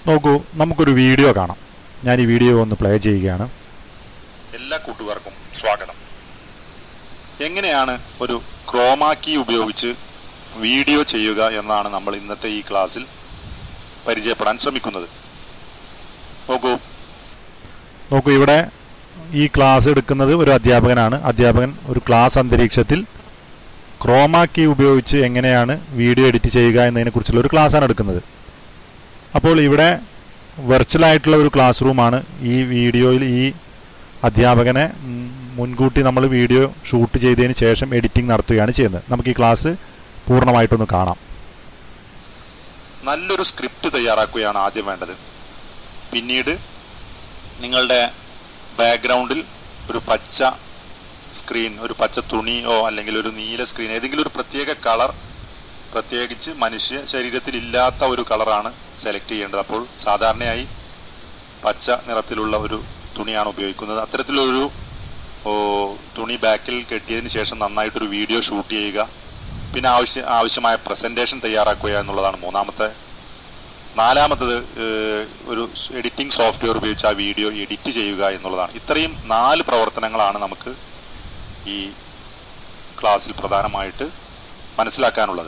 നോക്കൂ നമുക്കൊരു വീഡിയോ കാണാം ഞാൻ ഈ വീഡിയോ ഒന്ന് പ്ലേ ചെയ്യുകയാണ് എല്ലാ കൂട്ടുകാർക്കും സ്വാഗതം എങ്ങനെയാണ് ഒരു ക്രോമാക്കി ഉപയോഗിച്ച് വീഡിയോ ചെയ്യുക എന്നാണ് നമ്മൾ ഇന്നത്തെ ഈ ക്ലാസ്സിൽ പരിചയപ്പെടാൻ ശ്രമിക്കുന്നത് നോക്കൂ നോക്കൂ ഇവിടെ ഈ ക്ലാസ് എടുക്കുന്നത് ഒരു അധ്യാപകനാണ് അധ്യാപകൻ ഒരു ക്ലാസ് അന്തരീക്ഷത്തിൽ ക്രോമാക്കി ഉപയോഗിച്ച് എങ്ങനെയാണ് വീഡിയോ എഡിറ്റ് ചെയ്യുക എന്നതിനെക്കുറിച്ചുള്ള ഒരു ക്ലാസ്സാണ് എടുക്കുന്നത് അപ്പോൾ ഇവിടെ വെർച്വൽ ആയിട്ടുള്ള ഒരു ക്ലാസ് റൂമാണ് ഈ വീഡിയോയിൽ ഈ അധ്യാപകനെ ഉം, മുൻകൂട്ടി നമ്മൾ വീഡിയോ ഷൂട്ട് ചെയ്തതിന് ശേഷം എഡിറ്റിംഗ് നടത്തുകയാണ് ചെയ്യുന്നത് നമുക്ക് ഈ ക്ലാസ് പൂർണ്ണമായിട്ടൊന്ന് കാണാം നല്ലൊരു സ്ക്രിപ്റ്റ് തയ്യാറാക്കുകയാണ് ആദ്യം വേണ്ടത് പിന്നീട് നിങ്ങളുടെ ബാക്ക്ഗ്രൗണ്ടിൽ ഒരു പച്ച സ്ക്രീൻ ഒരു പച്ച തുണിയോ അല്ലെങ്കിൽ ഒരു നീല സ്ക്രീൻ ഏതെങ്കിലും ഒരു പ്രത്യേക കളർ പ്രത്യേകിച്ച് മനുഷ്യ ശരീരത്തിൽ ഇല്ലാത്ത ഒരു കളറാണ് സെലക്ട് ചെയ്യേണ്ടത് അപ്പോൾ സാധാരണയായി പച്ച നിറത്തിലുള്ള ഒരു തുണിയാണ് ഉപയോഗിക്കുന്നത് അത്തരത്തിലൊരു ഓ, തുണി ബാക്കിൽ കെട്ടിയതിന് ശേഷം നന്നായിട്ടൊരു വീഡിയോ ഷൂട്ട് ചെയ്യുക പിന്നെ ആവശ്യ ആവശ്യമായ പ്രസൻറ്റേഷൻ തയ്യാറാക്കുക എന്നുള്ളതാണ് മൂന്നാമത്തെ നാലാമത്തത് ഏഹ്, ഒരു എഡിറ്റിംഗ് സോഫ്റ്റ്വെയർ ഉപയോഗിച്ച് ആ വീഡിയോ എഡിറ്റ് ചെയ്യുക എന്നുള്ളതാണ് ഇത്രയും നാല് പ്രവർത്തനങ്ങളാണ് നമുക്ക് ഈ ക്ലാസ്സിൽ പ്രധാനമായിട്ട് മനസ്സിലാക്കാനുള്ളത്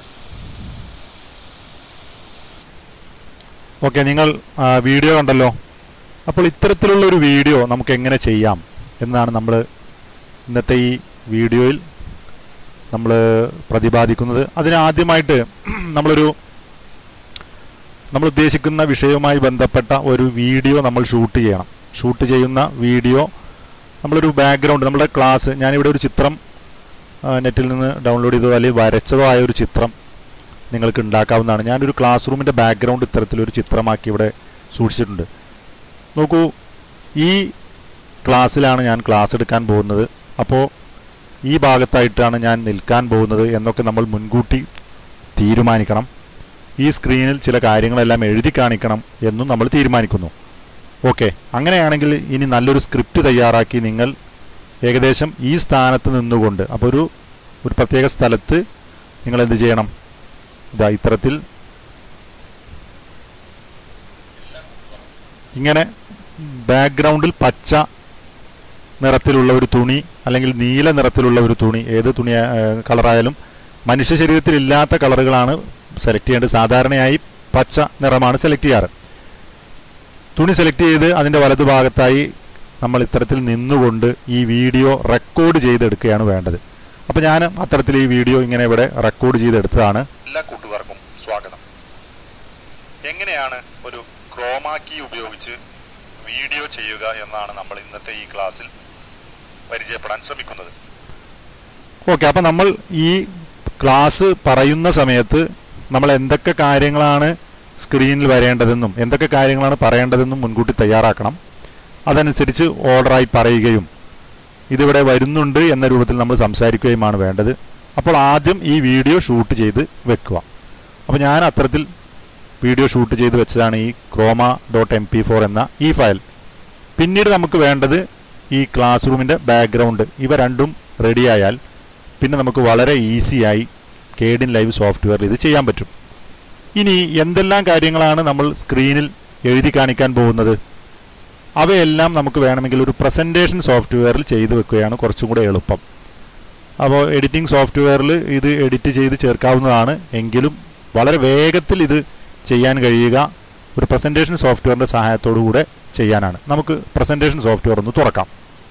ഓക്കെ നിങ്ങൾ ആ, വീഡിയോ കണ്ടല്ലോ അപ്പോൾ ഇത്തരത്തിലുള്ള ഒരു വീഡിയോ നമുക്ക് എങ്ങനെ ചെയ്യാം എന്നാണ് നമ്മൾ ഇന്നത്തെ ഈ വീഡിയോയിൽ നമ്മൾ പ്രതിപാദിക്കുന്നത് അതിന് ആദ്യമായിട്ട് നമ്മളൊരു നമ്മൾ ഉദ്ദേശിക്കുന്ന വിഷയവുമായി ബന്ധപ്പെട്ട ഒരു വീഡിയോ നമ്മൾ ഷൂട്ട് ചെയ്യണം ഷൂട്ട് ചെയ്യുന്ന വീഡിയോ നമ്മളൊരു ബാക്ക്ഗ്രൗണ്ട് നമ്മുടെ ക്ലാസ് ഞാനിവിടെ ഒരു ചിത്രം ആ, നെറ്റിൽ നിന്ന് ഡൗൺലോഡ് ചെയ്തതോ അല്ലെങ്കിൽ വരച്ചതോ ആയ ഒരു ചിത്രം നിങ്ങൾക്ക് ഉണ്ടാക്കാവുന്നതാണ് ഞാനൊരു ക്ലാസ് റൂമിൻ്റെ ബാക്ക്ഗ്രൗണ്ട് ഇത്തരത്തിലൊരു ചിത്രമാക്കി ഇവിടെ സൂക്ഷിച്ചിട്ടുണ്ട് നോക്കൂ ഈ ക്ലാസ്സിലാണ് ഞാൻ ക്ലാസ് എടുക്കാൻ പോകുന്നത് അപ്പോൾ ഈ ഭാഗത്തായിട്ടാണ് ഞാൻ നിൽക്കാൻ പോകുന്നത് എന്നൊക്കെ നമ്മൾ മുൻകൂട്ടി തീരുമാനിക്കണം ഈ സ്ക്രീനിൽ ചില കാര്യങ്ങളെല്ലാം എഴുതി കാണിക്കണം എന്നും നമ്മൾ തീരുമാനിക്കുന്നു ഓക്കെ അങ്ങനെയാണെങ്കിൽ ഇനി നല്ലൊരു സ്ക്രിപ്റ്റ് തയ്യാറാക്കി നിങ്ങൾ ഏകദേശം ഈ സ്ഥാനത്ത് നിന്നുകൊണ്ട് അപ്പോൾ ഒരു ഒരു പ്രത്യേക സ്ഥലത്ത് നിങ്ങൾ എന്ത് ചെയ്യണം ഇതാ ഇത്തരത്തിൽ ഇങ്ങനെ ബാക്ക്ഗ്രൗണ്ടിൽ പച്ച നിറത്തിലുള്ള ഒരു തുണി അല്ലെങ്കിൽ നീല നിറത്തിലുള്ള ഒരു തുണി ഏത് തുണി കളറായാലും മനുഷ്യ ശരീരത്തിൽ ഇല്ലാത്ത കളറുകളാണ് സെലക്ട് ചെയ്യേണ്ടത് സാധാരണയായി പച്ച നിറമാണ് സെലക്ട് ചെയ്യാറ് തുണി സെലക്ട് ചെയ്ത് അതിൻ്റെ വലതുഭാഗത്തായി നമ്മൾ ഇത്തരത്തിൽ നിന്നുകൊണ്ട് ഈ വീഡിയോ റെക്കോർഡ് ചെയ്തെടുക്കുകയാണ് വേണ്ടത് അപ്പോൾ ഞാൻ അത്തരത്തിൽ ഈ വീഡിയോ ഇങ്ങനെ ഇവിടെ റെക്കോർഡ് ചെയ്തെടുത്തതാണ് എല്ലാ കൂട്ടുകാർക്കും സ്വാഗതം എങ്ങനെയാണ് ഒരു ക്രോമാക്കി ഉപയോഗിച്ച് വീഡിയോ ചെയ്യുക എന്നാണ് നമ്മൾ ഇന്നത്തെ ഈ ക്ലാസ്സിൽ പരിചയപ്പെടാൻ ശ്രമിക്കുന്നത് ഓക്കെ അപ്പം നമ്മൾ ഈ ക്ലാസ് പറയുന്ന സമയത്ത് നമ്മൾ എന്തൊക്കെ കാര്യങ്ങളാണ് സ്ക്രീനിൽ വരേണ്ടതെന്നും എന്തൊക്കെ കാര്യങ്ങളാണ് പറയേണ്ടതെന്നും മുൻകൂട്ടി തയ്യാറാക്കണം അതനുസരിച്ച് ഓർഡറായി പറയുകയും ഇതിവിടെ വരുന്നുണ്ട് എന്ന രൂപത്തിൽ നമ്മൾ സംസാരിക്കുകയുമാണ് വേണ്ടത് അപ്പോൾ ആദ്യം ഈ വീഡിയോ ഷൂട്ട് ചെയ്ത് വെക്കുക അപ്പോൾ ഞാൻ അത്തരത്തിൽ വീഡിയോ ഷൂട്ട് ചെയ്ത് വെച്ചതാണ് ഈ chroma dot M P four എന്ന ഈ ഫയൽ പിന്നീട് നമുക്ക് വേണ്ടത് ഈ ക്ലാസ് റൂമിൻ്റെ ബാക്ക്ഗ്രൗണ്ട് ഇവ രണ്ടും റെഡിയായാൽ പിന്നെ നമുക്ക് വളരെ ഈസിയായി കേഡിൻ ലൈവ് സോഫ്റ്റ്വെയറിൽ ഇത് ചെയ്യാൻ പറ്റും ഇനി എന്തെല്ലാം കാര്യങ്ങളാണ് നമ്മൾ സ്ക്രീനിൽ എഴുതി കാണിക്കാൻ പോകുന്നത് അവയെല്ലാം നമുക്ക് വേണമെങ്കിൽ ഒരു പ്രസൻറ്റേഷൻ സോഫ്റ്റ്വെയറിൽ ചെയ്തു വെക്കുകയാണ് കുറച്ചും കൂടെ എളുപ്പം അപ്പോൾ എഡിറ്റിംഗ് സോഫ്റ്റ്വെയറിൽ ഇത് എഡിറ്റ് ചെയ്ത് ചേർക്കാവുന്നതാണ് എങ്കിലും വളരെ വേഗത്തിൽ ഇത് ചെയ്യാൻ കഴിയുക ഒരു പ്രസൻറ്റേഷൻ സോഫ്റ്റ്വെയറിൻ്റെ സഹായത്തോടു കൂടെ ചെയ്യാനാണ് നമുക്ക് പ്രസൻറ്റേഷൻ സോഫ്റ്റ്വെയർ ഒന്ന് തുറക്കാം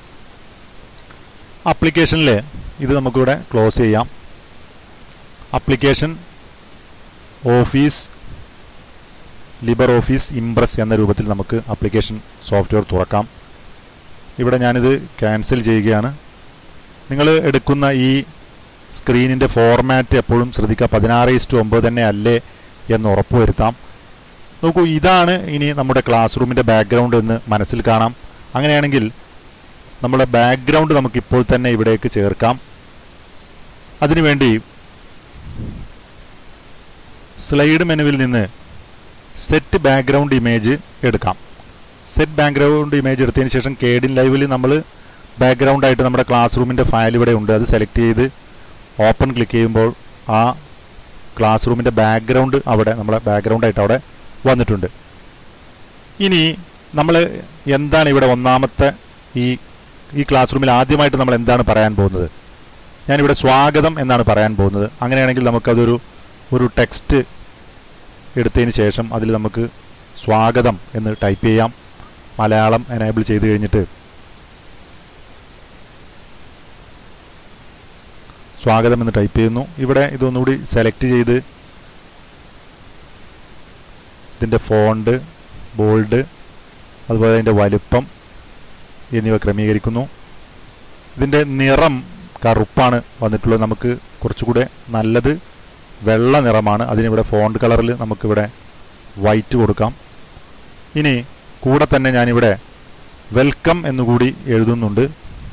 ആപ്ലിക്കേഷനിൽ ഇത് നമുക്കിവിടെ ക്ലോസ് ചെയ്യാം application office Libre Office Impress എന്ന രൂപത്തിൽ നമുക്ക് ആപ്ലിക്കേഷൻ സോഫ്റ്റ്വെയർ തുറക്കാം ഇവിടെ ഞാനിത് ക്യാൻസൽ ചെയ്യുകയാണ് നിങ്ങൾ എടുക്കുന്ന ഈ സ്ക്രീനിൻ്റെ ഫോർമാറ്റ് എപ്പോഴും ശ്രദ്ധിക്കുക പതിനാറ് ഇസ്റ്റു ഒമ്പത് തന്നെ അല്ലേ എന്ന് ഉറപ്പുവരുത്താം നോക്കൂ ഇതാണ് ഇനി നമ്മുടെ ക്ലാസ് റൂമിൻ്റെ ബാക്ക്ഗ്രൗണ്ട് എന്ന് മനസ്സിൽ കാണാം അങ്ങനെയാണെങ്കിൽ നമ്മുടെ ബാക്ക്ഗ്രൗണ്ട് നമുക്കിപ്പോൾ തന്നെ ഇവിടേക്ക് ചേർക്കാം അതിനുവേണ്ടി സ്ലൈഡ് മെനുവിൽ നിന്ന് സെറ്റ് ബാക്ക്ഗ്രൗണ്ട് ഇമേജ് എടുക്കാം സെറ്റ് ബാക്ക്ഗ്രൗണ്ട് ഇമേജ് എടുത്തതിന് ശേഷം കേഡിൻ ലൈവിൽ നമ്മൾ ബാക്ക്ഗ്രൗണ്ട് ആയിട്ട് നമ്മുടെ ക്ലാസ് റൂമിൻ്റെ ഫയൽ ഇവിടെ ഉണ്ട് അത് സെലക്ട് ചെയ്ത് ഓപ്പൺ ക്ലിക്ക് ചെയ്യുമ്പോൾ ആ ക്ലാസ് റൂമിൻ്റെ ബാക്ക്ഗ്രൗണ്ട് അവിടെ നമ്മളെ ബാക്ക്ഗ്രൗണ്ട് ആയിട്ട് അവിടെ വന്നിട്ടുണ്ട് ഇനി നമ്മൾ എന്താണ് ഇവിടെ ഒന്നാമത്തെ ഈ ഈ ക്ലാസ് റൂമിൽ ആദ്യമായിട്ട് നമ്മൾ എന്താണ് പറയാൻ പോകുന്നത് ഞാനിവിടെ സ്വാഗതം എന്നാണ് പറയാൻ പോകുന്നത് അങ്ങനെയാണെങ്കിൽ നമുക്കതൊരു ഒരു ടെക്സ്റ്റ് എടുത്തതിന് ശേഷം അതിൽ നമുക്ക് സ്വാഗതം എന്ന് ടൈപ്പ് ചെയ്യാം മലയാളം എനേബിൾ ചെയ്ത് കഴിഞ്ഞിട്ട് സ്വാഗതം എന്ന് ടൈപ്പ് ചെയ്യുന്നു ഇവിടെ ഇതൊന്നുകൂടി സെലക്ട് ചെയ്ത് ഇതിൻ്റെ ഫോണ്ട് ബോൾഡ് അതുപോലെ അതിൻ്റെ വലുപ്പം എന്നിവ ക്രമീകരിക്കുന്നു ഇതിൻ്റെ നിറം കറുപ്പാണ് വന്നിട്ടുള്ളത് നമുക്ക് കുറച്ചുകൂടെ നല്ലത് വെള്ള നിറമാണ് അതിനിവിടെ ഫോണ്ട് കളറിൽ നമുക്കിവിടെ വൈറ്റ് കൊടുക്കാം ഇനി കൂടെ തന്നെ ഞാനിവിടെ വെൽക്കം എന്നുകൂടി എഴുതുന്നുണ്ട്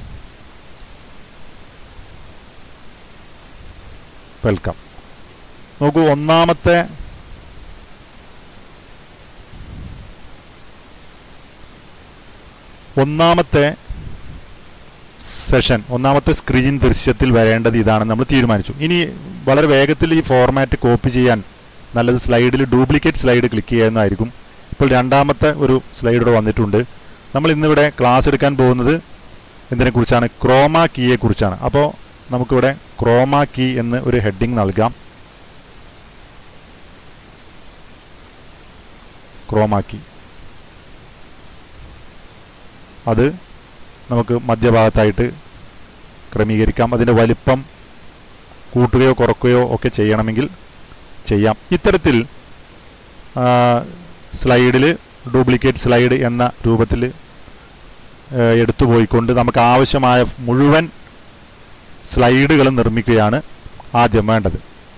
വെൽക്കം നോക്കൂ ഒന്നാമത്തെ ഒന്നാമത്തെ സെഷൻ ഒന്നാമത്തെ സ്ക്രീൻ ദൃശ്യത്തിൽ വരേണ്ടത് ഇതാണെന്ന് നമ്മൾ തീരുമാനിച്ചു ഇനി വളരെ വേഗത്തിൽ ഈ ഫോർമാറ്റ് കോപ്പി ചെയ്യാൻ നല്ലത് സ്ലൈഡിൽ ഡ്യൂപ്ലിക്കേറ്റ് സ്ലൈഡ് ക്ലിക്ക് ചെയ്യുന്നതായിരിക്കും ഇപ്പോൾ രണ്ടാമത്തെ ഒരു സ്ലൈഡ് ഇവിടെ വന്നിട്ടുണ്ട് നമ്മൾ ഇന്നിവിടെ ക്ലാസ് എടുക്കാൻ പോകുന്നത് എന്തിനെക്കുറിച്ചാണ് ക്രോമ കീയെ കുറിച്ചാണ് അപ്പോൾ നമുക്കിവിടെ ക്രോമ കീ എന്ന് ഒരു ഹെഡിങ് നൽകാം ക്രോമ കീ അത് നമുക്ക് മധ്യഭാഗത്തായിട്ട് ക്രമീകരിക്കാം അതിൻ്റെ വലിപ്പം കൂട്ടുകയോ കുറക്കുകയോ ഒക്കെ ചെയ്യണമെങ്കിൽ ചെയ്യാം ഇത്തരത്തിൽ സ്ലൈഡിൽ ഡ്യൂപ്ലിക്കേറ്റ് സ്ലൈഡ് എന്ന രൂപത്തിൽ എടുത്തു പോയിക്കൊണ്ട് നമുക്ക് ആവശ്യമായ മുഴുവൻ സ്ലൈഡുകൾ നിർമ്മിക്കുകയാണ് ആദ്യം വേണ്ടത്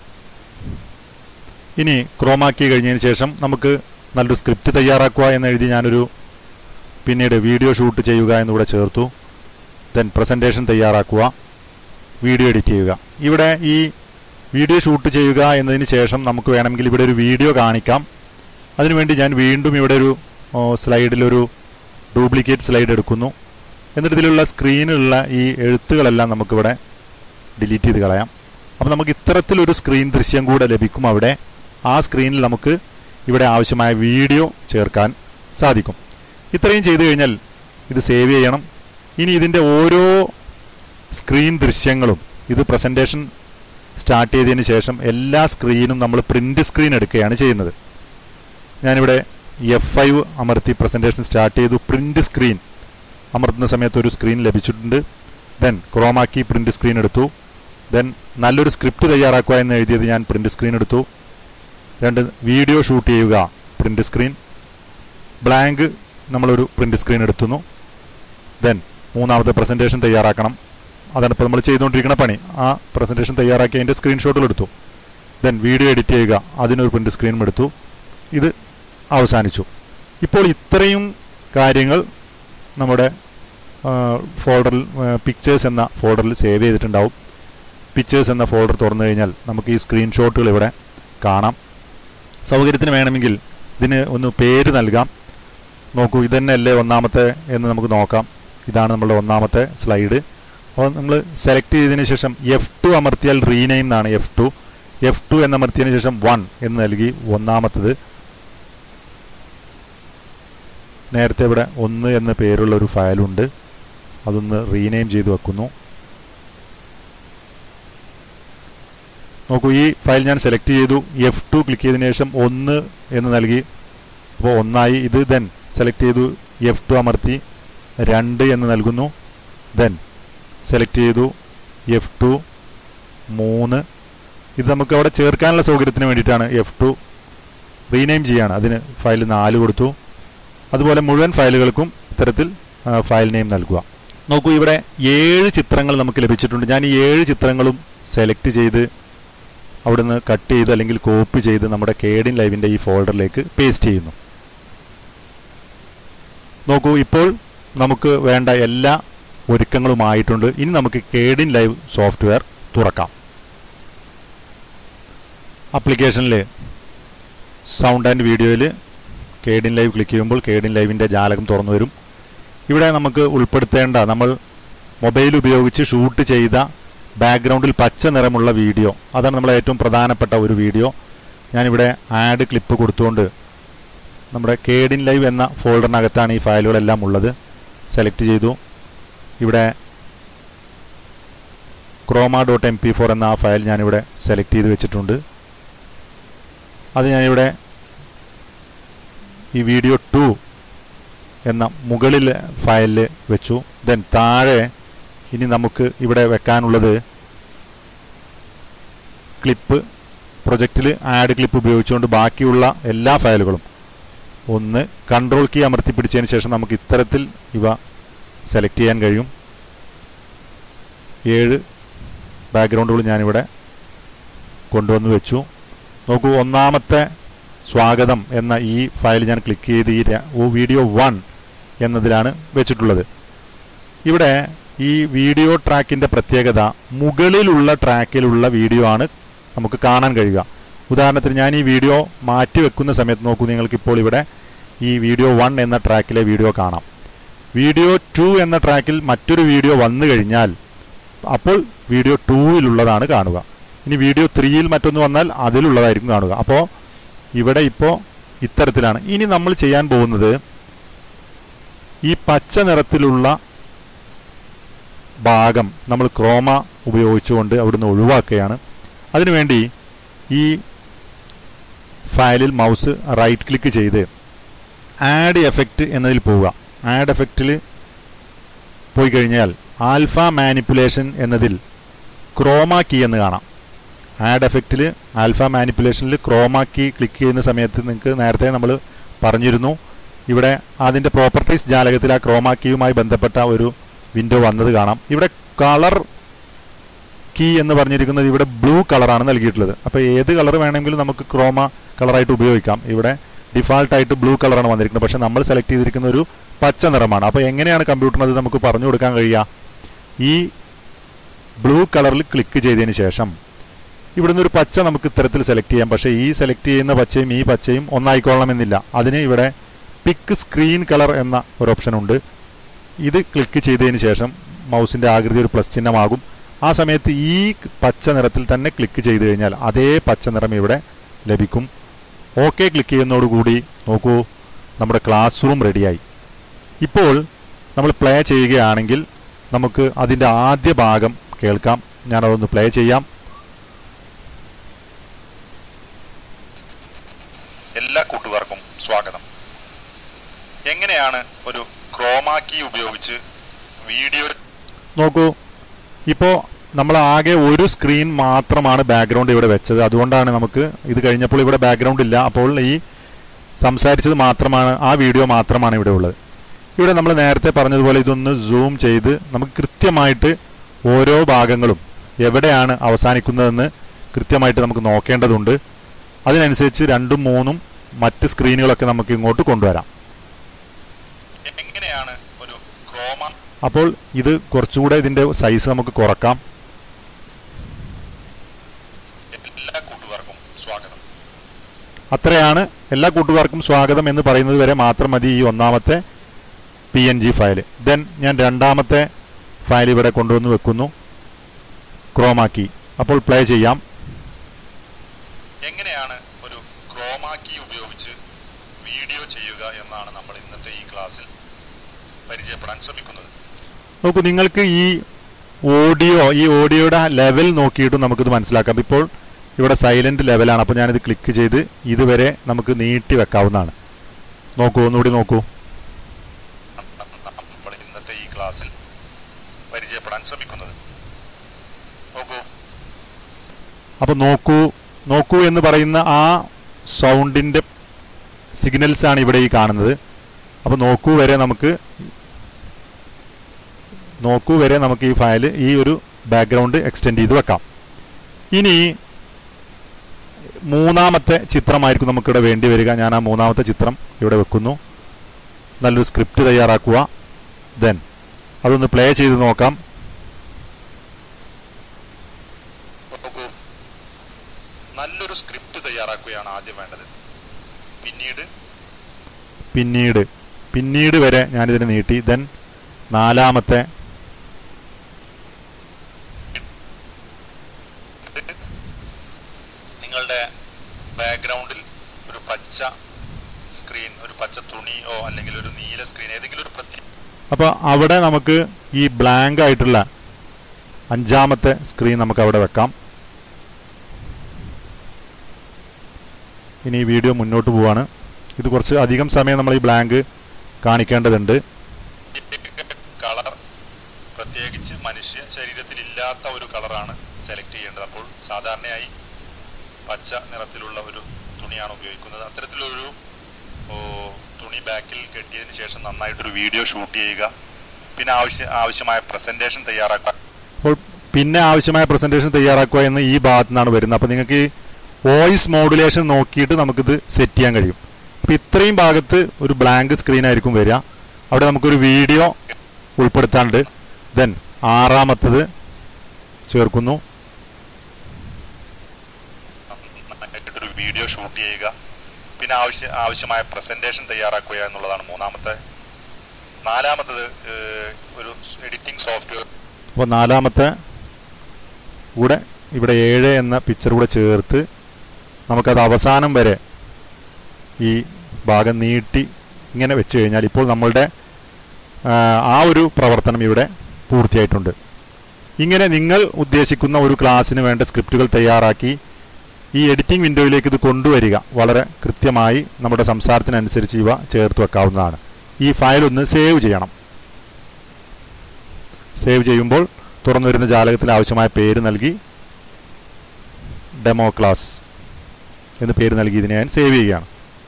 ഇനി ക്രോമാക്കി കഴിഞ്ഞതിന് ശേഷം നമുക്ക് നല്ലൊരു സ്ക്രിപ്റ്റ് തയ്യാറാക്കുക എന്ന് എഴുതി ഞാനൊരു പിന്നീട് വീഡിയോ ഷൂട്ട് ചെയ്യുക എന്നിവിടെ ചേർത്തു ദെൻ പ്രസൻറ്റേഷൻ തയ്യാറാക്കുക വീഡിയോ എഡിറ്റ് ചെയ്യുക ഇവിടെ ഈ വീഡിയോ ഷൂട്ട് ചെയ്യുക എന്നതിന് ശേഷം നമുക്ക് വേണമെങ്കിൽ ഇവിടെ ഒരു വീഡിയോ കാണിക്കാം അതിനുവേണ്ടി ഞാൻ വീണ്ടും ഇവിടെ ഒരു സ്ലൈഡിലൊരു ഡ്യൂപ്ലിക്കേറ്റ് സ്ലൈഡ് എടുക്കുന്നു എന്നിട്ട് ഇതിലുള്ള സ്ക്രീനിലുള്ള ഈ എഴുത്തുകളെല്ലാം നമുക്കിവിടെ ഡിലീറ്റ് ചെയ്ത് കളയാം അപ്പോൾ നമുക്ക് ഇത്തരത്തിലൊരു സ്ക്രീൻ ദൃശ്യം കൂടെ ലഭിക്കും അവിടെ ആ സ്ക്രീനിൽ നമുക്ക് ഇവിടെ ആവശ്യമായ വീഡിയോ ചേർക്കാൻ സാധിക്കും ഇത്രയും ചെയ്തു കഴിഞ്ഞാൽ ഇത് സേവ് ചെയ്യണം ഇനി ഇതിൻ്റെ ഓരോ സ്ക്രീൻ ദൃശ്യങ്ങളും ഇത് പ്രസൻറ്റേഷൻ സ്റ്റാർട്ട് ചെയ്തതിന് ശേഷം എല്ലാ സ്ക്രീനും നമ്മൾ പ്രിൻ്റ് സ്ക്രീൻ എടുക്കുകയാണ് ചെയ്യുന്നത് ഞാനിവിടെ എഫ് ഫൈവ് അമർത്തി പ്രസൻറ്റേഷൻ സ്റ്റാർട്ട് ചെയ്തു പ്രിൻ്റ് സ്ക്രീൻ അമർത്തുന്ന സമയത്ത് ഒരു സ്ക്രീൻ ലഭിച്ചിട്ടുണ്ട് ദെൻ ക്രോമാക്കി പ്രിൻ്റ് സ്ക്രീൻ എടുത്തു ദെൻ നല്ലൊരു സ്ക്രിപ്റ്റ് തയ്യാറാക്കുക എന്ന് എഴുതിയത് ഞാൻ പ്രിൻ്റ് സ്ക്രീൻ എടുത്തു രണ്ട് വീഡിയോ ഷൂട്ട് ചെയ്യുക പ്രിൻ്റ് സ്ക്രീൻ ബ്ലാങ്ക് നമ്മളൊരു പ്രിൻ്റ് സ്ക്രീൻ എടുത്തുന്നു ദെൻ മൂന്നാമത്തെ പ്രസൻറ്റേഷൻ തയ്യാറാക്കണം അതാണ് ഇപ്പോൾ നമ്മൾ ചെയ്തുകൊണ്ടിരിക്കുന്ന പണി ആ പ്രസൻറ്റേഷൻ തയ്യാറാക്കി അതിൻ്റെ സ്ക്രീൻഷോട്ടുകൾ എടുത്തു ദെൻ വീഡിയോ എഡിറ്റ് ചെയ്യുക അതിനൊരു പ്രിൻ്റ് സ്ക്രീനും എടുത്തു ഇത് അവസാനിച്ചു ഇപ്പോൾ ഇത്രയും കാര്യങ്ങൾ നമ്മുടെ ഫോൾഡറിൽ പിക്ചേഴ്സ് എന്ന ഫോൾഡറിൽ സേവ് ചെയ്തിട്ടുണ്ടാവും പിക്ചേഴ്സ് എന്ന ഫോൾഡർ തുറന്നു കഴിഞ്ഞാൽ നമുക്ക് ഈ സ്ക്രീൻഷോട്ടുകൾ ഇവിടെ കാണാം സൗകര്യത്തിന് വേണമെങ്കിൽ ഇതിന് ഒന്ന് പേര് നൽകാം നോക്കൂ ഇതന്നെയല്ലേ ഒന്നാമത്തെ എന്ന് നമുക്ക് നോക്കാം ഇതാണ് നമ്മുടെ ഒന്നാമത്തെ സ്ലൈഡ് അപ്പോൾ നമ്മൾ സെലക്ട് ചെയ്തതിന് ശേഷം എഫ് ടു അമർത്തിയാൽ റീനെയിം എന്നാണ് എഫ് ടു എഫ് ടു എന്നമർത്തിയതിന് ശേഷം വൺ എന്ന് നൽകി ഒന്നാമത്തത് നേരത്തെ ഇവിടെ ഒന്ന് എന്ന പേരുള്ള ഒരു ഫയലുണ്ട് അതൊന്ന് റീനെയിം ചെയ്ത് വെക്കുന്നു നോക്കൂ ഈ ഫയൽ ഞാൻ സെലക്ട് ചെയ്തു എഫ് ടു ക്ലിക്ക് ചെയ്തതിനു ശേഷം ഒന്ന് എന്ന് നൽകി അപ്പോൾ ഒന്നായി ഇത് ദെൻ സെലക്ട് ചെയ്തു എഫ് ടു അമർത്തി രണ്ട് എന്ന് നൽകുന്നു ദെൻ സെലക്ട് ചെയ്തു എഫ് ടു മൂന്ന് ഇത് നമുക്ക് അവിടെ ചേർക്കാനുള്ള സൗകര്യത്തിന് വേണ്ടിയിട്ടാണ് എഫ് ടു റീനെയിം ചെയ്യാണ് അതിന് ഫയൽ നാല് കൊടുത്തു അതുപോലെ മുഴുവൻ ഫയലുകൾക്കും ഇത്തരത്തിൽ ഫയൽ നെയിം നൽകുക നോക്കൂ ഇവിടെ ഏഴ് ചിത്രങ്ങൾ നമുക്ക് ലഭിച്ചിട്ടുണ്ട് ഞാൻ ഈ ഏഴ് ചിത്രങ്ങളും സെലക്ട് ചെയ്ത് അവിടുന്ന് കട്ട് ചെയ്ത് അല്ലെങ്കിൽ കോപ്പി ചെയ്ത് നമ്മുടെ കേഡിൻ ലൈവിൻ്റെ ഈ ഫോൾഡറിലേക്ക് പേസ്റ്റ് ചെയ്യുന്നു നോക്കൂ ഇപ്പോൾ നമുക്ക് വേണ്ട എല്ലാ ഒരുക്കങ്ങളുമായിട്ടുണ്ട് ഇനി നമുക്ക് കേഡിൻ ലൈവ് സോഫ്റ്റ്വെയർ തുറക്കാം ആപ്ലിക്കേഷനിൽ സൗണ്ട് ആൻഡ് വീഡിയോയിൽ കേഡിൻ ലൈവ് ക്ലിക്ക് ചെയ്യുമ്പോൾ കേഡിൻ ലൈവിൻ്റെ ജാലകം തുറന്നു വരും ഇവിടെ നമുക്ക് ഉൾപ്പെടുത്തേണ്ട നമ്മൾ മൊബൈൽ ഉപയോഗിച്ച് ഷൂട്ട് ചെയ്ത ബാക്ക്ഗ്രൗണ്ടിൽ പച്ച നിറമുള്ള വീഡിയോ അതാണ് നമ്മളെ ഏറ്റവും പ്രധാനപ്പെട്ട ഒരു വീഡിയോ ഞാനിവിടെ ആഡ് ക്ലിപ്പ് കൊടുത്തുകൊണ്ട് നമ്മുടെ കേഡിൻ ലൈവ് എന്ന ഫോൾഡറിനകത്താണ് ഈ ഫയലുകളെല്ലാം ഉള്ളത് സെലക്ട് ചെയ്തു ഇവിടെ chroma dot M P four എന്ന ആ ഫയൽ ഞാനിവിടെ സെലക്ട് ചെയ്ത് വെച്ചിട്ടുണ്ട് അത് ഞാനിവിടെ ഈ വീഡിയോ ടു എന്ന മുകളിൽ ഫയലിൽ വെച്ചു ദെൻ താഴെ ഇനി നമുക്ക് ഇവിടെ വെക്കാനുള്ളത് ക്ലിപ്പ് പ്രൊജക്റ്റിൽ ആഡ് ക്ലിപ്പ് ഉപയോഗിച്ചുകൊണ്ട് ബാക്കിയുള്ള എല്ലാ ഫയലുകളും ഒന്ന് കൺട്രോൾ കീ അമർത്തി പിടിച്ചതിന് ശേഷം നമുക്ക് ഇത്തരത്തിൽ ഇവ സെലക്ട് ചെയ്യാൻ കഴിയും ഏഴ് ബാക്ക്ഗ്രൗണ്ടുകൾ ഞാനിവിടെ കൊണ്ടുവന്ന് വെച്ചു നോക്കൂ ഒന്നാമത്തെ സ്വാഗതം എന്ന ഈ ഫയൽ ഞാൻ ക്ലിക്ക് ചെയ്ത് ഈ ര- ഓ വീഡിയോ വൺ എന്നതിലാണ് വെച്ചിട്ടുള്ളത് ഇവിടെ ഈ വീഡിയോ ട്രാക്കിൻ്റെ പ്രത്യേകത മുകളിലുള്ള ട്രാക്കിലുള്ള വീഡിയോ ആണ് നമുക്ക് കാണാൻ കഴിയുക ഉദാഹരണത്തിന് ഞാൻ ഈ വീഡിയോ മാറ്റി വെക്കുന്ന സമയത്ത് നോക്കൂ നിങ്ങൾക്കിപ്പോൾ ഇവിടെ ഈ വീഡിയോ വൺ എന്ന ട്രാക്കിലെ വീഡിയോ കാണാം വീഡിയോ ടു എന്ന ട്രാക്കിൽ മറ്റൊരു വീഡിയോ വന്നു കഴിഞ്ഞാൽ അപ്പോൾ വീഡിയോ ടൂവിലുള്ളതാണ് കാണുക ഇനി വീഡിയോ ത്രീയിൽ മറ്റൊന്ന് വന്നാൽ അതിലുള്ളതായിരിക്കും കാണുക അപ്പോൾ ഇവിടെ ഇപ്പോൾ ഇത്തരത്തിലാണ് ഇനി നമ്മൾ ചെയ്യാൻ പോകുന്നത് ഈ പച്ച നിറത്തിലുള്ള ഭാഗം നമ്മൾ ക്രോമ ഉപയോഗിച്ചുകൊണ്ട് അവിടുന്ന് ഒഴിവാക്കുകയാണ് അതിനുവേണ്ടി ഈ ഫയലിൽ മൗസ് റൈറ്റ് ക്ലിക്ക് ചെയ്ത് ആഡ് എഫക്റ്റ് എന്നതിൽ പോവുക ആഡ് എഫക്റ്റിൽ പോയി കഴിഞ്ഞാൽ ആൽഫ മാനിപ്പുലേഷൻ എന്നതിൽ ക്രോമ കീ എന്ന് കാണാം ആഡ് എഫക്റ്റിൽ ആൽഫ മാനിപ്പുലേഷനിൽ ക്രോമ കീ ക്ലിക്ക് ചെയ്യുന്ന സമയത്ത് നിങ്ങൾക്ക് നേരത്തെ നമ്മൾ പറഞ്ഞിരുന്നു ഇവിടെ അതിൻ്റെ പ്രോപ്പർട്ടീസ് ജാലകത്തിൽ ആ ക്രോമ കീയുമായി ബന്ധപ്പെട്ട ഒരു വിൻഡോ വന്നത് കാണാം ഇവിടെ കളർ കീ എന്ന് പറഞ്ഞിരിക്കുന്നത് ഇവിടെ ബ്ലൂ കളറാണ് നൽകിയിട്ടുള്ളത് അപ്പോൾ ഏത് കളർ വേണമെങ്കിലും നമുക്ക് ക്രോമ കളറായിട്ട് ഉപയോഗിക്കാം ഇവിടെ ഡിഫാൾട്ടായിട്ട് ബ്ലൂ കളറാണ് വന്നിരിക്കുന്നത് പക്ഷേ നമ്മൾ സെലക്ട് ചെയ്തിരിക്കുന്ന ഒരു പച്ച നിറമാണ് അപ്പോൾ എങ്ങനെയാണ് കമ്പ്യൂട്ടറിന് അത് നമുക്ക് പറഞ്ഞു കൊടുക്കാൻ കഴിയുക ഈ ബ്ലൂ കളറിൽ ക്ലിക്ക് ചെയ്തതിന് ശേഷം ഇവിടുന്ന് ഒരു പച്ച നമുക്ക് ഇത്തരത്തിൽ സെലക്ട് ചെയ്യാം പക്ഷേ ഈ സെലക്ട് ചെയ്യുന്ന പച്ചയും ഈ പച്ചയും ഒന്നായിക്കൊള്ളണമെന്നില്ല അതിന് ഇവിടെ പിക്ക് സ്ക്രീൻ കളർ എന്ന ഒരു ഓപ്ഷൻ ഉണ്ട് ഇത് ക്ലിക്ക് ചെയ്തതിന് ശേഷം മൗസിന്റെ ആകൃതി ഒരു പ്ലസ് ചിഹ്നമാകും ആ സമയത്ത് ഈ പച്ച നിറത്തിൽ തന്നെ ക്ലിക്ക് ചെയ്ത് കഴിഞ്ഞാൽ അതേ പച്ച നിറം ഇവിടെ ലഭിക്കും ഓക്കെ ക്ലിക്ക് ചെയ്യുന്നതോടുകൂടി നോക്കൂ നമ്മുടെ ക്ലാസ് റൂം റെഡിയായി ഇപ്പോൾ നമ്മൾ പ്ലേ ചെയ്യുകയാണെങ്കിൽ നമുക്ക് അതിൻ്റെ ആദ്യ ഭാഗം കേൾക്കാം ഞാനതൊന്ന് പ്ലേ ചെയ്യാം എല്ലാ കൂട്ടുകാർക്കും സ്വാഗതം എങ്ങനെയാണ് ഒരു ക്രോമാ കീ ഉപയോഗിച്ച് വീഡിയോ നോക്കൂ ഇപ്പോൾ നമ്മൾ ആകെ ഒരു സ്ക്രീൻ മാത്രമാണ് ബാക്ക്ഗ്രൗണ്ട് ഇവിടെ വെച്ചത് അതുകൊണ്ടാണ് നമുക്ക് ഇത് കഴിഞ്ഞപ്പോൾ ഇവിടെ ബാക്ക്ഗ്രൗണ്ട് ഇല്ല അപ്പോൾ ഈ സംസാരിച്ചത് മാത്രമാണ് ആ വീഡിയോ മാത്രമാണ് ഇവിടെ ഉള്ളത് ഇവിടെ നമ്മൾ നേരത്തെ പറഞ്ഞതുപോലെ ഇതൊന്ന് സൂം ചെയ്ത് നമുക്ക് കൃത്യമായിട്ട് ഓരോ ഭാഗങ്ങളും എവിടെയാണ് അവസാനിക്കുന്നതെന്ന് കൃത്യമായിട്ട് നമുക്ക് നോക്കേണ്ടതുണ്ട് അതിനനുസരിച്ച് രണ്ടും മൂന്നും മറ്റ് സ്ക്രീനുകളൊക്കെ നമുക്ക് ഇങ്ങോട്ട് കൊണ്ടുവരാം എങ്ങനെയാണ് ഒരു ക്രോമ അപ്പോൾ ഇത് കുറച്ചുകൂടെ ഇതിൻ്റെ സൈസ് നമുക്ക് കുറക്കാം എല്ലാ കൂട്ടുകാർക്കും സ്വാഗതം അത്രയാണ് എല്ലാ കൂട്ടുകാർക്കും സ്വാഗതം എന്ന് പറയുന്നത് വരെ മാത്രം മതി ഈ ഒന്നാമത്തെ P N G file then ഞാൻ രണ്ടാമത്തെ ഫയൽ ഇവിടെ കൊണ്ടുവന്ന് വെക്കുന്നു ക്രോമാക്കി അപ്പോൾ പ്ലേ ചെയ്യാം എങ്ങനെയാണ് ഒരു ക്രോമാ കീ ഉപയോഗിച്ച് വീഡിയോ ചെയ്യുക എന്നാണ് നമ്മൾ ഇന്നത്തെ ഈ ക്ലാസ്സിൽ പരിചയപ്പെടാൻ ശ്രമിക്കുന്നത് നോക്കൂ നിങ്ങൾക്ക് ഈ ഓഡിയോ ഈ ഓഡിയോയുടെ ലെവൽ നോക്കിയിട്ട് നമുക്കിത് മനസ്സിലാക്കാം ഇപ്പോൾ ഇവിടെ സൈലന്റ് ലെവലാണ് അപ്പോൾ ഞാനിത് ക്ലിക്ക് ചെയ്ത് ഇതുവരെ നമുക്ക് നീട്ടി വെക്കാവുന്നതാണ് നോക്കൂ ഒന്നുകൂടി നോക്കൂ നമ്മൾ ഇന്നത്തെ ഈ ക്ലാസ്സിൽ പരിചയപ്പെടാൻ ശ്രമിക്കുന്നത് നോക്കൂ അപ്പോൾ നോക്കൂ നോക്കൂ എന്ന് പറയുന്ന ആ സൗണ്ടിൻ്റെ സിഗ്നൽസ് ആണ് ഇവിടെ ഈ കാണുന്നത് അപ്പോൾ നോക്കൂ വരെ നമുക്ക് നോക്കൂ വരെ നമുക്ക് ഈ ഫയൽ ഈ ഒരു ബാക്ക്ഗ്രൗണ്ട് എക്സ്റ്റെൻഡ് ചെയ്ത് വെക്കാം ഇനി മൂന്നാമത്തെ ചിത്രമായിരിക്കും നമുക്കിവിടെ വേണ്ടി വരിക ഞാൻ ആ മൂന്നാമത്തെ ചിത്രം ഇവിടെ വെക്കുന്നു നല്ലൊരു സ്ക്രിപ്റ്റ് തയ്യാറാക്കുക ദെൻ അതൊന്ന് പ്ലേ ചെയ്ത് നോക്കാം നോക്കൂ നല്ലൊരു സ്ക്രിപ്റ്റ് തയ്യാറാക്കുകയാണ് ആദ്യം വേണ്ടത് പിന്നീട് പിന്നീട് പിന്നീട് വരെ ഞാനിതിനെ നീട്ടി ദെൻ നാലാമത്തെ നിങ്ങളുടെ ബാക്ക്ഗ്രൗണ്ടിൽ ഒരു പച്ച സ്ക്രീൻ ഒരു തുണിയോ അല്ലെങ്കിൽ ഒരു നീല സ്ക്രീൻ ഏതെങ്കിലും ഒരു പ്രത്യേക അപ്പോൾ അവിടെ നമുക്ക് ഈ ബ്ലാങ്ക് ആയിട്ടുള്ള അഞ്ചാമത്തെ സ്ക്രീൻ നമുക്ക് അവിടെ വെക്കാം ഇനി ഈ വീഡിയോ മുന്നോട്ട് പോവാണ് ഇത് കുറച്ച് അധികം സമയം നമ്മൾ ഈ ബ്ലാങ്ക് കാണിക്കേണ്ടതുണ്ട് കളർ പ്രത്യേകിച്ച് മനുഷ്യ ശരീരത്തിൽ ഇല്ലാത്ത ഒരു കളറാണ് സെലക്ട് ചെയ്യേണ്ടത് അപ്പോൾ സാധാരണയായി പച്ച നിറത്തിലുള്ള ഒരു തുണിയാണ് ഉപയോഗിക്കുന്നത് അത്തരത്തിലൊരു ഓ, തുണി ബാക്കിൽ കെട്ടിയതിന് ശേഷം നന്നായിട്ടൊരു വീഡിയോ ഷൂട്ട് ചെയ്യുക പിന്നെ ആവശ്യ ആവശ്യമായ പ്രസന്റേഷൻ തയ്യാറാക്കുക അപ്പോൾ പിന്നെ ആവശ്യമായ പ്രസന്റേഷൻ തയ്യാറാക്കുക എന്ന് ഈ ഭാഗത്തു നിന്നാണ് വരുന്നത് അപ്പോൾ നിങ്ങൾക്ക് വോയിസ് മോഡുലേഷൻ നോക്കിയിട്ട് നമുക്കിത് സെറ്റ് ചെയ്യാൻ കഴിയും അപ്പോൾ ഇത്രയും ഭാഗത്ത് ഒരു ബ്ലാങ്ക് സ്ക്രീൻ ആയിരിക്കും വരിക അവിടെ നമുക്കൊരു വീഡിയോ ഉൾപ്പെടുത്താനുണ്ട് ദെൻ ആറാമത്തത് ചേർക്കുന്നു നന്നായിട്ടൊരു വീഡിയോ ഷൂട്ട് ചെയ്യുക പിന്നെ ആവശ്യ ആവശ്യമായ പ്രസന്റേഷൻ തയ്യാറാക്കുക എന്നുള്ളതാണ് മൂന്നാമത്തെ നാലാമത്തത് ഏഹ്, ഒരു എഡിറ്റിംഗ് സോഫ്റ്റ്വെയർ അപ്പോൾ നാലാമത്തെ കൂടെ ഇവിടെ ഏഴ് എന്ന പിക്ചർ കൂടെ ചേർത്ത് നമുക്കത് അവസാനം വരെ ഈ ഭാഗം നീട്ടി ഇങ്ങനെ വെച്ച് കഴിഞ്ഞാൽ ഇപ്പോൾ നമ്മളുടെ ആ, ആ ഒരു പ്രവർത്തനം ഇവിടെ പൂർത്തിയായിട്ടുണ്ട് ഇങ്ങനെ നിങ്ങൾ ഉദ്ദേശിക്കുന്ന ഒരു ക്ലാസ്സിന് വേണ്ട സ്ക്രിപ്റ്റുകൾ തയ്യാറാക്കി ഈ എഡിറ്റിംഗ് വിൻഡോയിലേക്ക് ഇത് കൊണ്ടുവരിക വളരെ കൃത്യമായി നമ്മുടെ സംസാരത്തിനനുസരിച്ച് ഇവ ചേർത്ത് വെക്കാവുന്നതാണ് ഈ ഫയൽ ഒന്ന് സേവ് ചെയ്യണം സേവ് ചെയ്യുമ്പോൾ തുറന്നു വരുന്ന ജാലകത്തിൽ ആവശ്യമായ പേര് നൽകി ഡെമോ ക്ലാസ് എന്ന് പേര് നൽകി ഇതിനെ ഞാൻ സേവ് ചെയ്യുകയാണ്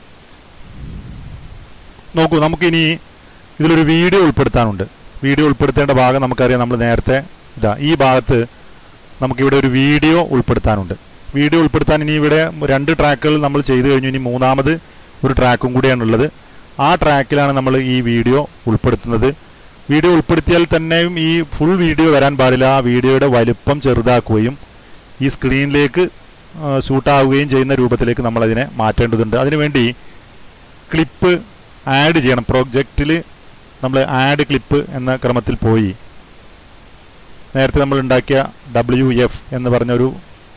നോക്കൂ നമുക്കിനി ഇതിലൊരു വീഡിയോ ഉൾപ്പെടുത്താനുണ്ട് വീഡിയോ ഉൾപ്പെടുത്തേണ്ട ഭാഗം നമുക്കറിയാം നമ്മൾ നേരത്തെ ഇതാ ഈ ഭാഗത്ത് നമുക്കിവിടെ ഒരു വീഡിയോ ഉൾപ്പെടുത്താനുണ്ട് വീഡിയോ ഉൾപ്പെടുത്താൻ ഇനി ഇവിടെ രണ്ട് ട്രാക്കുകൾ നമ്മൾ ചെയ്തു കഴിഞ്ഞു ഇനി മൂന്നാമത് ഒരു ട്രാക്കും കൂടിയാണുള്ളത് ആ ട്രാക്കിലാണ് നമ്മൾ ഈ വീഡിയോ ഉൾപ്പെടുത്തുന്നത് വീഡിയോ ഉൾപ്പെടുത്തിയാൽ തന്നെയും ഈ ഫുൾ വീഡിയോ വരാൻ പാടില്ല ആ വീഡിയോയുടെ വലുപ്പം ചെറുതാക്കുകയും ഈ സ്ക്രീനിലേക്ക് ഷൂട്ടാവുകയും ചെയ്യുന്ന രൂപത്തിലേക്ക് നമ്മൾ അതിനെ മാറ്റേണ്ടതുണ്ട് അതിനുവേണ്ടി ക്ലിപ്പ് ആഡ് ചെയ്യണം പ്രോജക്റ്റിൽ നമ്മൾ ആഡ് ക്ലിപ്പ് എന്ന ക്രമത്തിൽ പോയി നേരത്തെ നമ്മൾ ഉണ്ടാക്കിയ ഡബ്ല്യു എഫ് എന്ന് പറഞ്ഞൊരു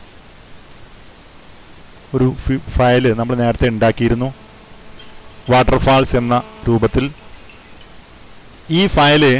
ഒരു ഫയല് നമ്മൾ നേരത്തെ ഉണ്ടാക്കിയിരുന്നു വാട്ടർഫാൾസ് എന്ന രൂപത്തിൽ ഈ ഫയല്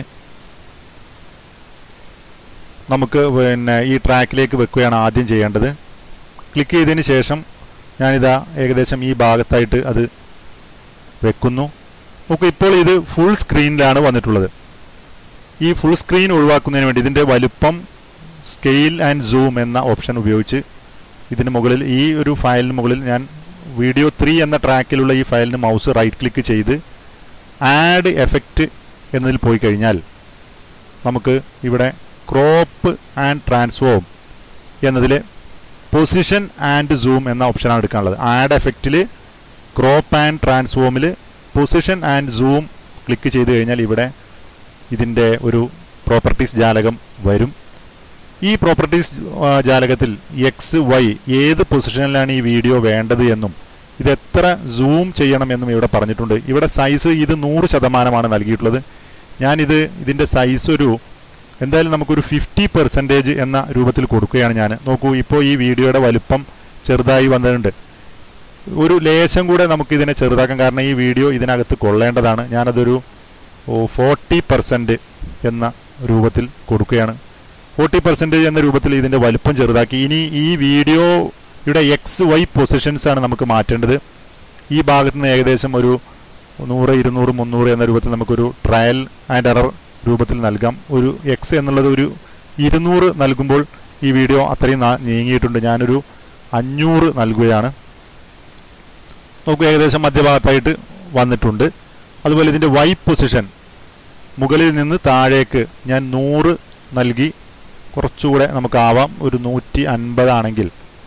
നമുക്ക് പിന്നെ ഈ ട്രാക്കിലേക്ക് വെക്കുകയാണ് ആദ്യം ചെയ്യേണ്ടത് ക്ലിക്ക് ചെയ്തതിന് ശേഷം ഞാനിതാ ഏകദേശം ഈ ഭാഗത്തായിട്ട് അത് വെക്കുന്നു നോക്കൂ ഇപ്പോൾ ഇത് ഫുൾ സ്ക്രീനിലാണ് വന്നിട്ടുള്ളത് ഈ ഫുൾ സ്ക്രീൻ ഒഴിവാക്കുന്നതിന് വേണ്ടി ഇതിൻ്റെ വലുപ്പം സ്കെയിൽ ആൻഡ് സൂം എന്ന ഓപ്ഷൻ ഉപയോഗിച്ച് ഇതിന് മുകളിൽ ഈ ഒരു ഫയലിന് മുകളിൽ ഞാൻ വീഡിയോ ത്രീ എന്ന ട്രാക്കിലുള്ള ഈ ഫയലിന് മൗസ് റൈറ്റ് ക്ലിക്ക് ചെയ്ത് ആഡ് എഫക്റ്റ് എന്നതിൽ പോയി കഴിഞ്ഞാൽ നമുക്ക് ഇവിടെ ക്രോപ്പ് ആൻഡ് ട്രാൻസ്ഫോം എന്നതിൽ പൊസിഷൻ ആൻഡ് സൂം എന്ന ഓപ്ഷനാണ് എടുക്കാനുള്ളത് ആഡ് എഫക്റ്റിൽ ക്രോപ്പ് ആൻഡ് ട്രാൻസ്ഫോമിൽ പൊസിഷൻ ആൻഡ് സൂം ക്ലിക്ക് ചെയ്ത് കഴിഞ്ഞാൽ ഇവിടെ ഇതിൻ്റെ ഒരു പ്രോപ്പർട്ടീസ് ജാലകം വരും ഈ പ്രോപ്പർട്ടീസ് ജാലകത്തിൽ എക്സ് വൈ ഏത് പൊസിഷനിലാണ് ഈ വീഡിയോ വേണ്ടത് എന്നും ഇത് എത്ര സൂം ചെയ്യണമെന്നും ഇവിടെ പറഞ്ഞിട്ടുണ്ട് ഇവിടെ സൈസ് ഇത് നൂറ് ശതമാനമാണ് നൽകിയിട്ടുള്ളത് ഞാനിത് ഇതിൻ്റെ സൈസ് ഒരു എന്തായാലും നമുക്കൊരു ഫിഫ്റ്റി പെർസെൻറ്റേജ് എന്ന രൂപത്തിൽ കൊടുക്കുകയാണ് ഞാൻ നോക്കൂ ഇപ്പോൾ ഈ വീഡിയോയുടെ വലുപ്പം ചെറുതായി വന്നിട്ടുണ്ട് ഒരു ലേശം കൂടെ നമുക്ക് ഇതിനെ ചെറുതാക്കാം കാരണം ഈ വീഡിയോ ഇതിനകത്ത് കൊള്ളേണ്ടതാണ് ഞാനതൊരു ഫോർട്ടി പെർസെൻറ്റ് എന്ന രൂപത്തിൽ കൊടുക്കുകയാണ് ഫോർട്ടി പെർസെൻറ്റേജ് എന്ന രൂപത്തിൽ ഇതിൻ്റെ വലുപ്പം ചെറുതാക്കി ഇനി ഈ വീഡിയോയുടെ എക്സ് വൈ പൊസിഷൻസ് ആണ് നമുക്ക് മാറ്റേണ്ടത് ഈ ഭാഗത്ത് നിന്ന് ഏകദേശം ഒരു നൂറ് ഇരുന്നൂറ് മുന്നൂറ് എന്ന രൂപത്തിൽ നമുക്കൊരു ട്രയൽ ആൻഡ് എറർ രൂപത്തിൽ നൽകാം ഒരു എക്സ് എന്നുള്ളത് ഒരു ഇരുന്നൂറ് നൽകുമ്പോൾ ഈ വീഡിയോ അത്രയും നാ- നീങ്ങിയിട്ടുണ്ട് ഞാനൊരു അഞ്ഞൂറ് നൽകുകയാണ് നോക്കൂ ഏകദേശം മധ്യഭാഗത്തായിട്ട് വന്നിട്ടുണ്ട് അതുപോലെ ഇതിൻ്റെ വൈ പൊസിഷൻ മുകളിൽ നിന്ന് താഴേക്ക് ഞാൻ നൂറ് നൽകി കുറച്ചുകൂടെ നമുക്കാവാം ഒരു നൂറ്റി അൻപതാണെങ്കിൽ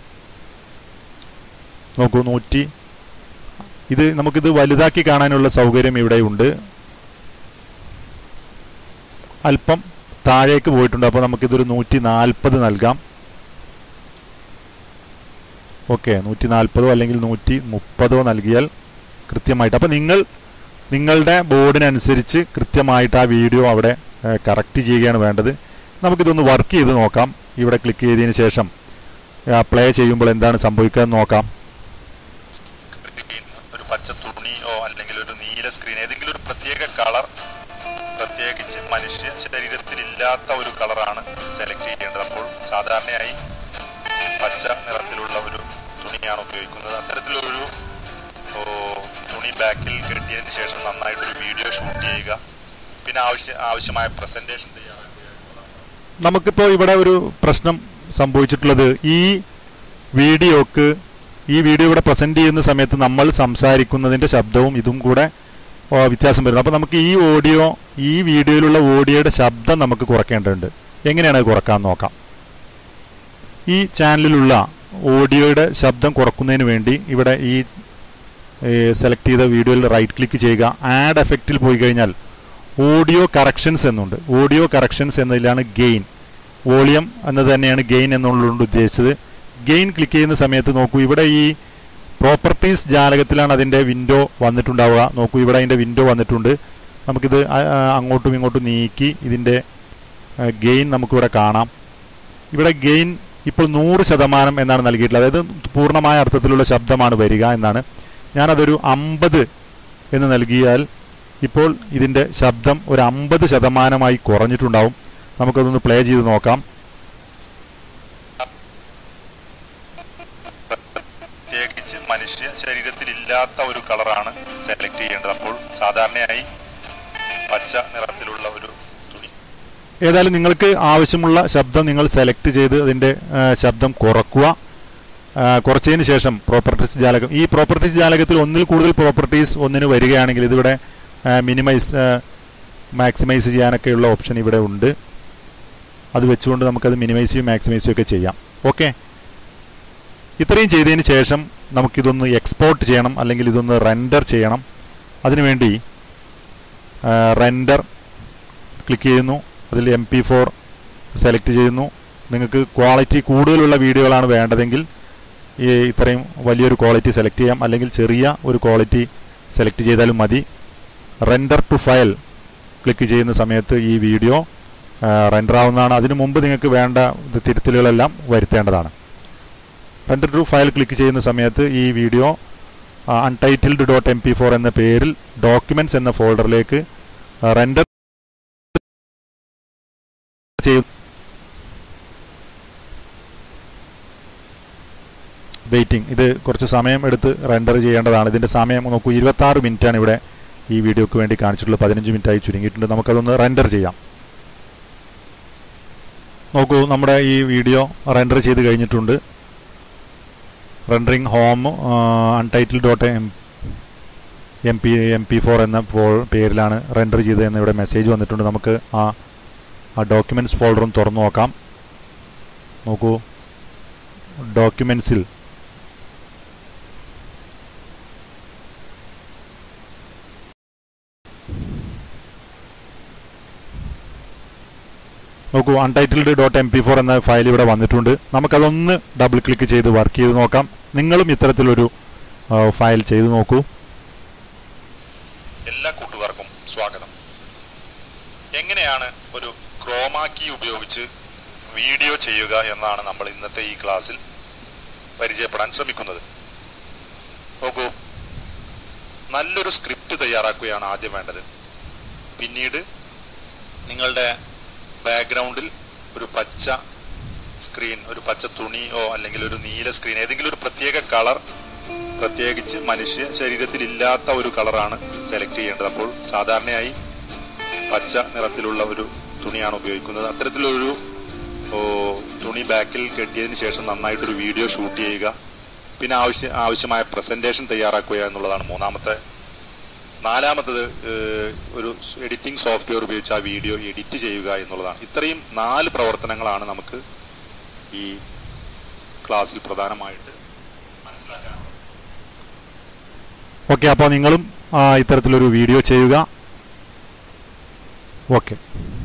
നോക്കൂ നൂറ്റി ഇത് നമുക്കിത് വലുതാക്കി കാണാനുള്ള സൗകര്യം ഇവിടെ ഉണ്ട് അല്പം താഴേക്ക് പോയിട്ടുണ്ട് അപ്പോൾ നമുക്കിതൊരു നൂറ്റി നാൽപ്പത് നൽകാം ഓക്കെ നൂറ്റി നാൽപ്പതോ അല്ലെങ്കിൽ നൂറ്റി മുപ്പതോ നൽകിയാൽ കൃത്യമായിട്ട് അപ്പോൾ നിങ്ങൾ നിങ്ങളുടെ ബോർഡിനനുസരിച്ച് കൃത്യമായിട്ട് ആ വീഡിയോ അവിടെ കറക്റ്റ് ചെയ്യുകയാണ് വേണ്ടത് നമുക്കിതൊന്ന് വർക്ക് ചെയ്ത് നോക്കാം ഇവിടെ ക്ലിക്ക് ചെയ്തതിന് ശേഷം പ്ലേ ചെയ്യുമ്പോൾ എന്താണ് സംഭവിക്കുക എന്ന് നോക്കാം സ്ക്രീൻ ഒരു പച്ച തുണിയോ അല്ലെങ്കിൽ ഒരു നീല സ്ക്രീൻ ഏതെങ്കിലും ഒരു പ്രത്യേക കളർ പ്രത്യേകിച്ച് മനുഷ്യ ശരീരത്തിൽ ഇല്ലാത്ത ഒരു കളറാണ് സെലക്ട് ചെയ്യേണ്ടത് അപ്പോൾ സാധാരണയായി പച്ച നിറത്തിലുള്ള ഒരു തുണിയാണ് ഉപയോഗിക്കുന്നത് അത്തരത്തിലൊരു ഓ, തുണി ബാക്കിൽ കെട്ടിയതിന് ശേഷം നന്നായിട്ടൊരു വീഡിയോ ഷൂട്ട് ചെയ്യുക പിന്നെ ആവശ്യ ആവശ്യമായ പ്രസന്റേഷൻ തയ്യാറാക്കുക എന്നുള്ളതാണ്. നമുക്കിപ്പോൾ ഇവിടെ ഒരു പ്രശ്നം സംഭവിച്ചിട്ടുള്ളത് ഈ വീഡിയോക്ക് ഈ വീഡിയോ ഇവിടെ പ്രസന്റ് ചെയ്യുന്ന സമയത്ത് നമ്മൾ സംസാരിക്കുന്നതിന്റെ ശബ്ദവും ഇതും കൂടെ ഓ, വ്യത്യാസം വരുന്നു അപ്പോൾ നമുക്ക് ഈ ഓഡിയോ ഈ വീഡിയോയിലുള്ള ഓഡിയോയുടെ ശബ്ദം നമുക്ക് കുറയ്ക്കേണ്ടതുണ്ട് എങ്ങനെയാണ് അത് കുറക്കാൻ നോക്കാം ഈ ചാനലിലുള്ള ഓഡിയോയുടെ ശബ്ദം കുറക്കുന്നതിന് വേണ്ടി ഇവിടെ ഈ സെലക്ട് ചെയ്ത വീഡിയോയിൽ റൈറ്റ് ക്ലിക്ക് ചെയ്യുക ആഡ് എഫക്റ്റിൽ പോയി കഴിഞ്ഞാൽ ഓഡിയോ കറക്ഷൻസ് എന്നുണ്ട് ഓഡിയോ കറക്ഷൻസ് എന്നതിലാണ് ഗെയിൻ വോളിയം എന്നത് തന്നെയാണ് ഗെയിൻ എന്നുള്ളതുകൊണ്ട് ഉദ്ദേശിച്ചത് ഗെയിൻ ക്ലിക്ക് ചെയ്യുന്ന സമയത്ത് നോക്കൂ ഇവിടെ ഈ പ്രോപ്പർട്ടീസ് ജാലകത്തിലാണ് അതിൻ്റെ വിൻഡോ വന്നിട്ടുണ്ടാവുക നോക്കൂ ഇവിടെ അതിൻ്റെ വിൻഡോ വന്നിട്ടുണ്ട് നമുക്കിത് ആ- ആ അങ്ങോട്ടും ഇങ്ങോട്ടും നീക്കി ഇതിൻ്റെ ഗെയിൻ നമുക്കിവിടെ കാണാം ഇവിടെ ഗെയിൻ ഇപ്പോൾ നൂറ് ശതമാനം എന്നാണ് നൽകിയിട്ടുള്ളത് അതായത് പൂർണ്ണമായ അർത്ഥത്തിലുള്ള ശബ്ദമാണ് വരിക എന്നാണ് ഞാനതൊരു അമ്പത് എന്ന് നൽകിയാൽ ഇപ്പോൾ ഇതിൻ്റെ ശബ്ദം ഒരു അമ്പത് ശതമാനമായി കുറഞ്ഞിട്ടുണ്ടാവും നമുക്കതൊന്ന് പ്ലേ ചെയ്ത് നോക്കാം പ്രത്യേകിച്ച് മനുഷ്യ ശരീരത്തിൽ ഇല്ലാത്ത ഒരു കളറാണ് സെലക്ട് ചെയ്യേണ്ടത് അപ്പോൾ സാധാരണയായി പച്ച നിറത്തിലുള്ള ഒരു തുണി ഏതായാലും നിങ്ങൾക്ക് ആവശ്യമുള്ള ശബ്ദം നിങ്ങൾ സെലക്ട് ചെയ്ത് അതിൻ്റെ ആ, ശബ്ദം കുറക്കുക ആ, കുറച്ചതിന് ശേഷം പ്രോപ്പർട്ടീസ് ജാലകം ഈ പ്രോപ്പർട്ടീസ് ജാലകത്തിൽ ഒന്നിൽ കൂടുതൽ പ്രോപ്പർട്ടീസ് ഒന്നിന് വരികയാണെങ്കിൽ ഇതിവിടെ മിനിമൈസ് മാക്സിമൈസ് ചെയ്യാനൊക്കെയുള്ള ഓപ്ഷൻ ഇവിടെ ഉണ്ട് അത് വെച്ചുകൊണ്ട് നമുക്കത് മിനിമൈസ് ചെയ്യും മാക്സിമൈസ് ഒക്കെ ചെയ്യാം ഓക്കെ ഇത്രയും ചെയ്തതിന് ശേഷം നമുക്കിതൊന്ന് എക്സ്പോർട്ട് ചെയ്യണം അല്ലെങ്കിൽ ഇതൊന്ന് റെൻഡർ ചെയ്യണം അതിനുവേണ്ടി റെൻഡർ ക്ലിക്ക് ചെയ്യുന്നു അതിൽ എം പി ഫോർ സെലക്ട് ചെയ്യുന്നു നിങ്ങൾക്ക് ക്വാളിറ്റി കൂടുതലുള്ള വീഡിയോകളാണ് വേണ്ടതെങ്കിൽ ഈ ഇത്രയും വലിയൊരു ക്വാളിറ്റി സെലക്ട് ചെയ്യാം അല്ലെങ്കിൽ ചെറിയ ഒരു ക്വാളിറ്റി സെലക്ട് ചെയ്താലും മതി റെൻഡർ ടു ഫയൽ ക്ലിക്ക് ചെയ്യുന്ന സമയത്ത് ഈ വീഡിയോ റെൻഡർ ആവുന്നതാണ് അതിനു മുമ്പ് നിങ്ങൾക്ക് വേണ്ട ഇത് തിരുത്തലുകളെല്ലാം വരുത്തേണ്ടതാണ് റെൻഡർ ടു ഫയൽ ക്ലിക്ക് ചെയ്യുന്ന സമയത്ത് ഈ video untitled dot M P four എന്ന പേരിൽ ഡോക്യുമെന്റ്സ് എന്ന ഫോൾഡറിലേക്ക് റെൻഡർ ചെയ്യും വെയിറ്റിംഗ് ഇത് കുറച്ച് സമയം എടുത്ത് റെൻഡർ ചെയ്യേണ്ടതാണ് ഇതിൻ്റെ സമയം നോക്കൂ ഇരുപത്തി ആറ് മിനിറ്റാണ് ഇവിടെ ഈ വീഡിയോക്ക് വേണ്ടി കാണിച്ചിട്ടുള്ളത് പതിനഞ്ച് മിനിറ്റായി ചുരുങ്ങിയിട്ടുണ്ട് നമുക്കതൊന്ന് റെൻഡർ ചെയ്യാം നോക്കൂ നമ്മുടെ ഈ വീഡിയോ റെൻഡർ ചെയ്ത് കഴിഞ്ഞിട്ടുണ്ട് rendering home untitled dot M M P M P four എന്ന ഫോ പേരിലാണ് റെൻഡർ ചെയ്തതെന്ന് ഇവിടെ മെസ്സേജ് വന്നിട്ടുണ്ട് നമുക്ക് ആ ആ ഡോക്യുമെൻറ്റ്സ് ഫോൾഡറും തുറന്നു നോക്കാം നോക്കൂ ഡോക്യുമെൻസിൽ നോക്കൂ untitled dot M P four എന്ന ഫയൽ ഇവിടെ വന്നിട്ടുണ്ട് നമുക്കതൊന്ന് ഡബിൾ ക്ലിക്ക് ചെയ്ത് വർക്ക് ചെയ്ത് നോക്കാം നിങ്ങളും ഇത്തരത്തിലൊരു ആ, ഫയൽ ചെയ്തു നോക്കൂ എല്ലാ കൂട്ടുകാർക്കും സ്വാഗതം എങ്ങനെയാണ് ഒരു ക്രോമാക്കി ഉപയോഗിച്ച് വീഡിയോ ചെയ്യുക എന്നാണ് നമ്മൾ ഇന്നത്തെ ഈ ക്ലാസ്സിൽ പരിചയപ്പെടാൻ ശ്രമിക്കുന്നത് നോക്കൂ നല്ലൊരു സ്ക്രിപ്റ്റ് തയ്യാറാക്കുകയാണ് ആദ്യം വേണ്ടത് പിന്നീട് നിങ്ങളുടെ ബാക്ക്ഗ്രൗണ്ടിൽ ഒരു പച്ച സ്ക്രീൻ ഒരു പച്ച തുണിയോ അല്ലെങ്കിൽ ഒരു നീല സ്ക്രീൻ ഏതെങ്കിലും ഒരു പ്രത്യേക കളർ പ്രത്യേകിച്ച് മനുഷ്യ ശരീരത്തിൽ ഇല്ലാത്ത ഒരു കളറാണ് സെലക്ട് ചെയ്യേണ്ടത് അപ്പോൾ സാധാരണയായി പച്ച നിറത്തിലുള്ള ഒരു തുണിയാണ് ഉപയോഗിക്കുന്നത് അത്തരത്തിലൊരു ഓ, തുണി ബാക്കിൽ കെട്ടിയതിന് ശേഷം നന്നായിട്ടൊരു വീഡിയോ ഷൂട്ട് ചെയ്യുക പിന്നെ ആവശ്യ ആവശ്യമായ പ്രസന്റേഷൻ തയ്യാറാക്കുക എന്നുള്ളതാണ് മൂന്നാമത്തെ നാലാമത്തത് ഏഹ്, ഒരു എഡിറ്റിംഗ് സോഫ്റ്റ്വെയർ ഉപയോഗിച്ച് ആ വീഡിയോ എഡിറ്റ് ചെയ്യുക എന്നുള്ളതാണ് ഇത്രയും നാല് പ്രവർത്തനങ്ങളാണ് നമുക്ക് ഈ ക്ലാസ്സിൽ പ്രധാനമായിട്ട് മനസ്സിലാക്കാനുള്ളത് ഓക്കെ അപ്പോൾ നിങ്ങളും ആ, ഇത്തരത്തിലൊരു വീഡിയോ ചെയ്യുക ഓക്കെ